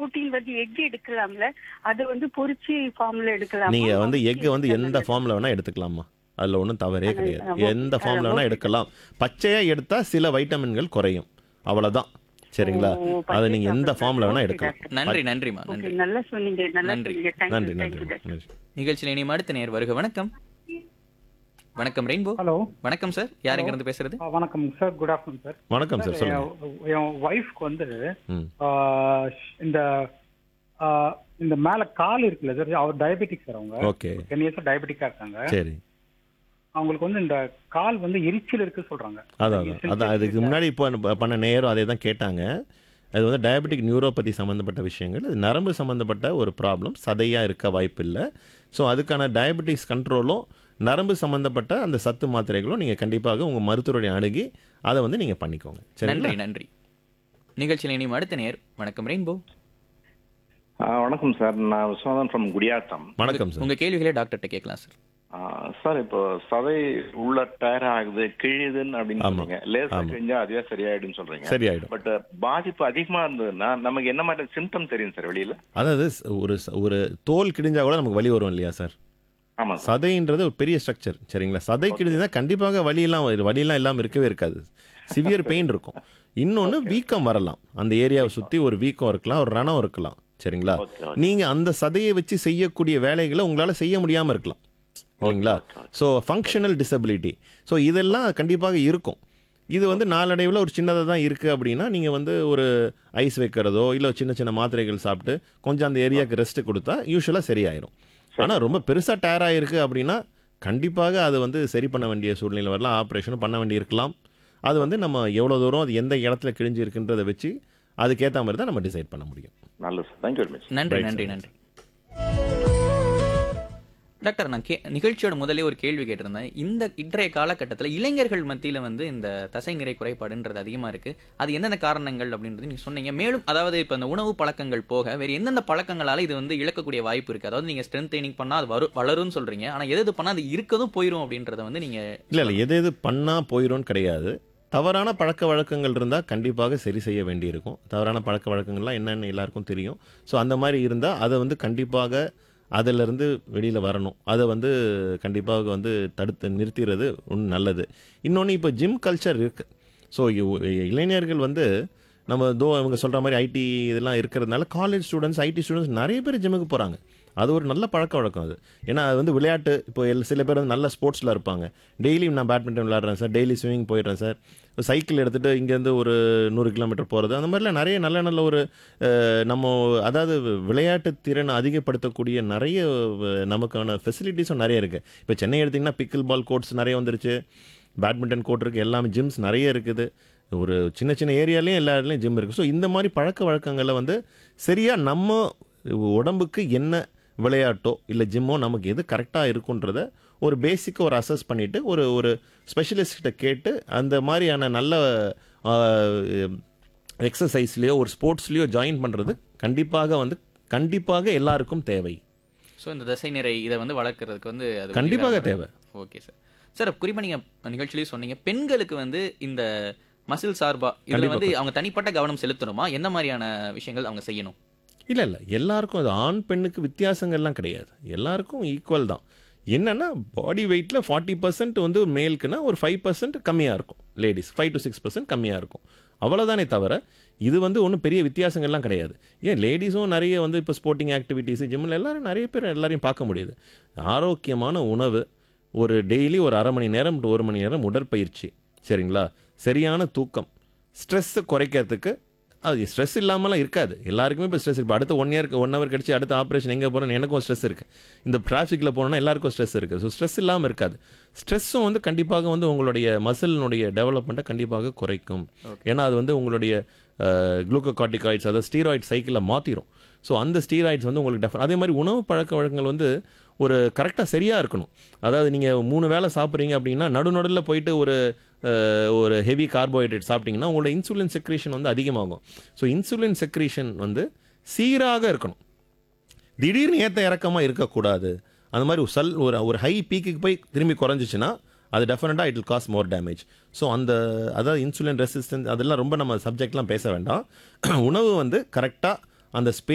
Protein வந்து egg எடுக்கலாம்ல அது வந்து பொரிச்சு ஃபார்ம்ல எடுக்கலாம் நீங்க வந்து எக்கை வந்து எந்த ஃபார்ம்ல வேணா எடுத்துக்கலாமா அதுல ஒன்றும் தவறே கிடையாது ஆமா. எந்த ஃபார்ம்ல வேணா எடுக்கலாம் பச்சையா எடுத்தா சில வைட்டமின்கள் குறையும் அவ்வளவுதான் சரிங்களா ஓ, பச்சை அதை நீங்க எந்த சாப்பிடுறது. ஃபார்ம்ல வேணா Okay, எடுக்கலாம் doctor. நன்றி நன்றிமா ஓகே நன்றி நல்லா சொன்னீங்க நல்லா நன்றி. சொன்னீங்க நன்றி தேங்க்யூ நன்றி தேங்க்யூ நன்றி நிகழ்ச்சியில் இனியும் அடுத்த நேர் வருக வணக்கம் வணக்கம் ரெயின்போ ஹலோ வணக்கம் சார் யாருங்க இருந்து பேசுறது ஆ, வணக்கம் சார் குட் ஆஃப்டர்நூன் சார் வணக்கம் சார் சொல்லுங்க என் என் ஒய்ஃப்க்கு வந்து ம் ஆ, இந்த ஆ, இந்த மேல கால் இருக்குல்ல சார் அவர் டயபெட்டிக் சார் அவங்க ஓகே டென் இயர்ஸ் டயபெட்டிக்கா இருக்காங்க சரி அவங்களுக்கு வந்து இந்த கால் வந்து எரிச்சல் இருக்கு சொல்றாங்க அதான் அதான் அதான் அதுக்கு முன்னாடி இப்போ பண்ண நேரம் அதே தான் கேட்டாங்க அது வந்து டயபெட்டிக் நியூரோபதி சம்மந்தப்பட்ட விஷயங்கள் அது நரம்பு சம்மந்தப்பட்ட ஒரு ப்ராப்ளம் சதையாக இருக்க வாய்ப்பு இல்லை ஸோ அதுக்கான டயபெட்டிக்ஸ் கண்ட்ரோலும் நரம்பு சம்மந்தப்பட்ட அந்த சத்து மாத்திரைகளும் நீங்கள் கண்டிப்பாக உங்கள் மருத்துவருடைய அணுகி அதை வந்து நீங்கள் பண்ணிக்கோங்க சரிங்களா நன்றி நன்றி நிகழ்ச்சியில் இனியும் அடுத்த நேர் வணக்கம் ரெயின்போ ஆ, வணக்கம் சார் நான் விஸ்வநாதன் ஃப்ரம் குடியாத்தம் வணக்கம் சார் உங்க கேள்விகளே டாக்டர்கிட்ட கேட்கலாம் சார் ஆ, சார் இப்போ சதை உள்ள டயர் ஆகுது கிழியுதுன்னு அப்படின்னு ஆமா. சொல்றீங்க லேசா ஆமா. கிழிஞ்சா அதுவே சரியாயிடுன்னு சொல்றீங்க சரியாயிடும் பட் பாதிப்பு அதிகமா இருந்ததுன்னா நமக்கு என்ன மாதிரி சிம்டம் தெரியும் சார் வெளியில அதாவது ஸ்- ஒரு ஸ்- ஒரு தோல் கிழிஞ்சா கூட நமக்கு வலி வரும் இல்லையா சார் ஆமா சார் சதைன்றது ஒரு பெரிய ஸ்ட்ரக்சர் சரிங்களா சதை கிழிஞ்சுனா கண்டிப்பாக வலியெல்லாம் வரு- வலியெல்லாம் இல்லாமல் இருக்கவே இருக்காது சிவியர் பெயின் இருக்கும் இன்னொன்று வீக்கம் வரலாம் அந்த ஏரியாவை சுற்றி ஒரு வீக்கம் இருக்கலாம் ஒரு ரணம் இருக்கலாம் சரிங்களா ஓகே ஓகே நீங்கள் அந்த சதையை வச்சு செய்யக்கூடிய வேலைகளை உங்களால் செய்ய முடியாமல் இருக்கலாம் சரிங்களா ஸோ ஃபங்க்ஷனல் டிசபிலிட்டி ஸோ இதெல்லாம் கண்டிப்பாக இருக்கும் இது வந்து நாளடைவில் ஒரு சின்னதாக தான் இருக்குது அப்படின்னா நீங்கள் வந்து ஒரு ஐஸ் வைக்கிறதோ இல்லை சின்ன சின்ன மாத்திரைகள் சாப்பிட்டு கொஞ்சம் அந்த ஏரியாவுக்கு ரெஸ்ட் கொடுத்தா யூஸ்வலாக சரியாயிரும் ஆனால் ரொம்ப பெருசாக டயர் ஆகிருக்கு அப்படின்னா கண்டிப்பாக அது வந்து சரி பண்ண வேண்டிய சூழ்நிலை வரலாம் ஆப்ரேஷனும் பண்ண வேண்டி இருக்கலாம் அது வந்து நம்ம எவ்வளோ தூரம் அது எந்த இடத்துல கிழிஞ்சு இருக்குன்றதை வச்சு அதுக்கேற்ற மாதிரி தான் நம்ம டிசைட் பண்ண முடியும் நல்லது சார் தேங்க்யூ வெரி மச் நன்றி Right, நன்றி sir. நன்றி டாக்டர் நான் கே நிகழ்ச்சியோட முதலே ஒரு கேள்வி கேட்டிருந்தேன் இந்த இன்றைய காலகட்டத்தில் இளைஞர்கள் மத்தியில் வந்து இந்த தசை நிறை குறைபாடுன்றது அதிகமாக இருக்கு அது எந்தெந்த காரணங்கள் அப்படின்றது நீங்க சொன்னீங்க மேலும் அதாவது இப்போ இந்த உணவு பழக்கங்கள் போக வேறு எந்தெந்த பழக்கங்களால இது வந்து இழக்கக்கூடிய வாய்ப்பு இருக்கு அதாவது நீங்க ஸ்ட்ரென்த் ட்ரைனிங் பண்ணா அது வரும் வளரும்னு சொல்றீங்க ஆனா எது எது பண்ணா அது இருக்கதும் போயிடும் அப்படின்றத வந்து நீங்க இல்லை இல்லை எது எது பண்ணால் போயிடும்னு கிடையாது தவறான பழக்க வழக்கங்கள் இருந்தால் கண்டிப்பாக சரி செய்ய வேண்டியிருக்கும் தவறான பழக்க வழக்கங்கள்லாம் என்னென்னு எல்லாருக்கும் தெரியும் ஸோ அந்த மாதிரி இருந்தால் அதை வந்து கண்டிப்பாக அதிலிருந்து வெளியில் வரணும் அதை வந்து கண்டிப்பாக வந்து தடுத்து நிறுத்திடுறது ஒன்று நல்லது இன்னொன்று இப்போ ஜிம் கல்ச்சர் இருக்குது ஸோ இளைஞர்கள் வந்து நம்ம தோ அவங்க சொல்கிற மாதிரி ஐடி இதெல்லாம் இருக்கிறதுனால காலேஜ் ஸ்டூடெண்ட்ஸ் ஐடி ஸ்டூடெண்ட்ஸ் நிறைய பேர் ஜிம்முக்கு போகிறாங்க அது ஒரு நல்ல பழக்க வழக்கம் அது ஏன்னா அது வந்து விளையாட்டு இப்போ எல் சில பேர் வந்து நல்ல ஸ்போர்ட்ஸில் இருப்பாங்க டெய்லி நான் பேட்மிண்டன் விளையாடுறேன் சார் டெய்லி ஸ்விமிங் போயிடுறேன் சார் சைக்கிள் எடுத்துகிட்டு இங்கேருந்து ஒரு நூறு கிலோமீட்டர் போகிறது அந்த மாதிரிலாம் நிறைய நல்ல நல்ல ஒரு அஹ், நம்ம அதாவது விளையாட்டு திறனை அதிகப்படுத்தக்கூடிய நிறைய அஹ், நமக்கான ஃபெசிலிட்டிஸும் நிறைய இருக்குது இப்போ சென்னை எடுத்திங்கன்னா பிக்கிள் பால் கோர்ட்ஸ் நிறைய வந்துருச்சு பேட்மிண்டன் கோர்ட் இருக்குது எல்லாமே ஜிம்ஸ் நிறைய இருக்குது ஒரு சின்ன சின்ன ஏரியாலையும் எல்லா இடத்துலையும் ஜிம் இருக்குது ஸோ இந்த மாதிரி பழக்க வழக்கங்களை வந்து சரியாக நம்ம உடம்புக்கு என்ன விளையாட்டோ இல்லை ஜிம்மோ நமக்கு எது கரெக்டாக இருக்குன்றத ஒரு பேசிக்காக ஒரு அசஸ் பண்ணிவிட்டு ஒரு ஒரு ஸ்பெஷலிஸ்ட்டை கேட்டு அந்த மாதிரியான நல்ல எக்ஸசைஸ்லேயோ ஒரு ஸ்போர்ட்ஸ்லேயோ ஜாயின் பண்ணுறது கண்டிப்பாக வந்து கண்டிப்பாக எல்லாருக்கும் தேவை ஸோ இந்த தசை நிறை இதை வந்து வளர்க்கறதுக்கு வந்து அது கண்டிப்பாக உதவிகரமா தேவை. ஓகே சார் சார் குறிப்பாக நீங்க நிகழ்ச்சியிலேயே சொன்னீங்க பெண்களுக்கு வந்து இந்த மசில் சார்பா இதுல கண்டிப்பா. வந்து அவங்க தனிப்பட்ட கவனம் செலுத்தணுமா என்ன மாதிரியான விஷயங்கள் அவங்க செய்யணும் இல்லை இல்லை எல்லாருக்கும் அது ஆண் பெண்ணுக்கு வித்தியாசங்கள்லாம் கிடையாது எல்லாருக்கும் ஈக்குவல் தான் என்னன்னா பாடி வெயிட்டில் ஃபார்ட்டி பர்சன்ட் வந்து மேலுக்குன்னா ஒரு ஃபைவ் பர்சன்ட் கம்மியாக இருக்கும் ladies five to six percent கம்மியாக இருக்கும் அவ்வளோதானே தவிர இது வந்து ஒன்றும் பெரிய வித்தியாசங்கள்லாம் கிடையாது ஏன் லேடிஸும் நிறைய வந்து இப்போ ஸ்போர்ட்டிங் ஆக்டிவிட்டீஸ் ஜிம்மில் எல்லாரும் நிறைய பேர் எல்லாரையும் பார்க்க முடியுது ஆரோக்கியமான உணவு ஒரு டெய்லி ஒரு அரை மணி நேரம் to ஒரு மணி நேரம் உடற்பயிற்சி சரிங்களா சரியான தூக்கம் ஸ்ட்ரெஸ்ஸை குறைக்கிறதுக்கு அது ஸ்ட்ரெஸ் இல்லாமலாம் இருக்காது எல்லாருக்குமே இப்போ ஸ்ட்ரெஸ் இப்போ அடுத்த ஒன் இயர்க்கு ஒன் ஹவர் கழிச்சு அடுத்த ஆப்ரேஷன் எங்கே போகிறோன்னு எனக்கும் ஸ்ட்ரெஸ் இருக்குது இந்த டிராஃபிக்கில் போனோன்னா எல்லாருக்கும் ஸ்ட்ரெஸ் இருக்குது ஸோ ஸ்ட்ரெஸ் இல்லாமல் இருக்காது ஸ்ட்ரெஸ்ஸும் வந்து கண்டிப்பாக வந்து உங்களுடைய மசிலினுடைய டெவலப்மெண்ட்டை கண்டிப்பாக குறைக்கும் ஏன்னா அது வந்து உங்களுடைய குளூக்கோகார்டிகாய்ட்ஸ் அதாவது ஸ்டீராய்ட் சைக்கிளை மாற்றிடும் ஸோ அந்த ஸ்டீராய்ட்ஸ் வந்து உங்களுக்கு டெஃப அதே மாதிரி உணவு பழக்க வழக்கங்கள் வந்து ஒரு கரெக்டாக சரியாக இருக்கணும் அதாவது நீங்கள் மூணு வேளை சாப்பிட்றீங்க அப்படின்னா நடு நடுவில் போயிட்டு ஒரு அஹ், ஒரு ஹெவி கார்போஹைட்ரேட் சாப்பிட்டீங்கன்னா உங்களோட இன்சுலின் செக்ரேஷன் வந்து அதிகமாகும் ஸோ இன்சுலின் செக்ரேஷன் வந்து சீராக இருக்கணும் திடீர்னு ஏற்ற இறக்கமாக இருக்கக்கூடாது அந்த மாதிரி ஒரு சல் ஒரு ஒரு ஹை பீக்குக்கு போய் திரும்பி குறைஞ்சிச்சுன்னா அது டெஃபினட்டாக it will cause more damage so அந்த அதாவது இன்சுலின் ரெசிஸ்டன்ஸ் அதெல்லாம் ரொம்ப நம்ம சப்ஜெக்ட்லாம் பேச வேண்டாம் உணவு வந்து கரெக்டாக அந்த ஸ்பே